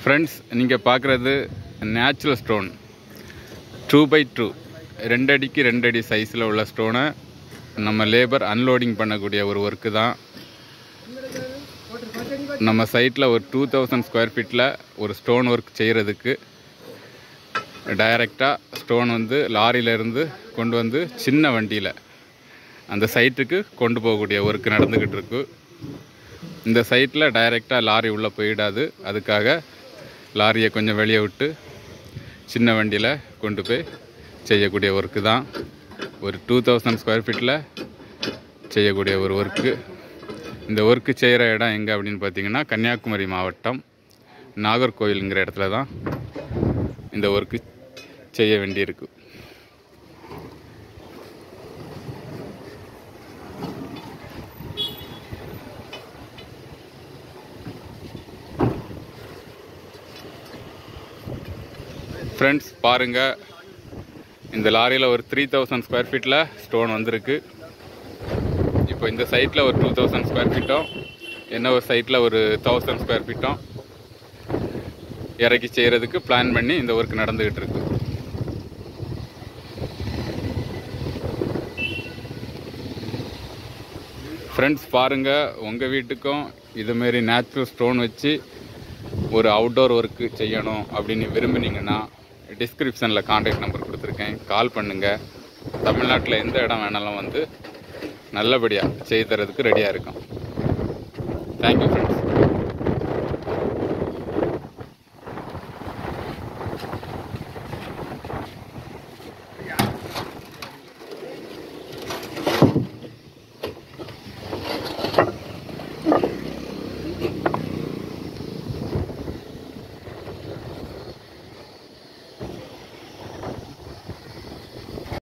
friends நீங்கள் பார்க்குறது natural stone two by two ரெண்டு அடிக்கு ரெண்டு அடி சைஸில் உள்ள ஸ்டோனை நம்ம லேபர் அன்லோடிங் பண்ணக்கூடிய ஒரு ஒர்க்கு தான் நம்ம சைட்டில் ஒரு டூ தௌசண்ட் ஸ்கொயர் ஃபீட்டில் ஒரு ஸ்டோன் ஒர்க் செய்கிறதுக்கு டைரெக்டாக ஸ்டோன் வந்து லாரியிலேருந்து கொண்டு வந்து சின்ன வண்டியில் அந்த சைட்டுக்கு கொண்டு போகக்கூடிய ஒர்க் நடந்துக்கிட்டு இருக்கு இந்த சைட்டில் டைரெக்டாக லாரி உள்ளே போயிடாது அதுக்காக லாரியை கொஞ்சம் வெளியே விட்டு சின்ன வண்டியில் கொண்டு போய் செய்யக்கூடிய ஒர்க்கு தான் ஒரு டூ தௌசண்ட் ஸ்கொயர் ஃபீட்டில் செய்யக்கூடிய ஒரு ஒர்க்கு இந்த ஒர்க்கு செய்கிற இடம் எங்கே அப்படின்னு பார்த்தீங்கன்னா கன்னியாகுமரி மாவட்டம் நாகர்கோவிலுங்கிற இடத்துல தான் இந்த ஒர்க்கு செய்ய வேண்டியிருக்கு ஃப்ரெண்ட்ஸ் பாருங்கள் இந்த லாரியில் ஒரு த்ரீ தௌசண்ட் ஸ்கொயர் ஃபீட்டில் ஸ்டோன் வந்திருக்கு இப்போ இந்த சைட்டில் ஒரு டூ தௌசண்ட் ஸ்கொயர் ஃபீட்டும் என்ன ஒரு சைட்டில் ஒரு தௌசண்ட் ஸ்கொயர் ஃபீட்டும் இறக்கி செய்கிறதுக்கு பிளான் பண்ணி இந்த ஒர்க் நடந்துக்கிட்டு இருக்கு ஃப்ரெண்ட்ஸ் பாருங்கள் உங்கள் வீட்டுக்கும் இதுமாரி நேச்சுரல் ஸ்டோன் வச்சு ஒரு அவுட்டோர் ஒர்க்கு செய்யணும் அப்படின்னு விரும்புனீங்கன்னா டிஸ்கிரிப்ஷனில் காண்டாக்ட் நம்பர் கொடுத்துருக்கேன் கால் பண்ணுங்கள் தமிழ்நாட்டில் எந்த இடம் வேணாலும் வந்து நல்லபடியாக செய்து தரதுக்கு ரெடியாக இருக்கும் தேங்க்யூ ஃப்ரெண்ட்ஸ்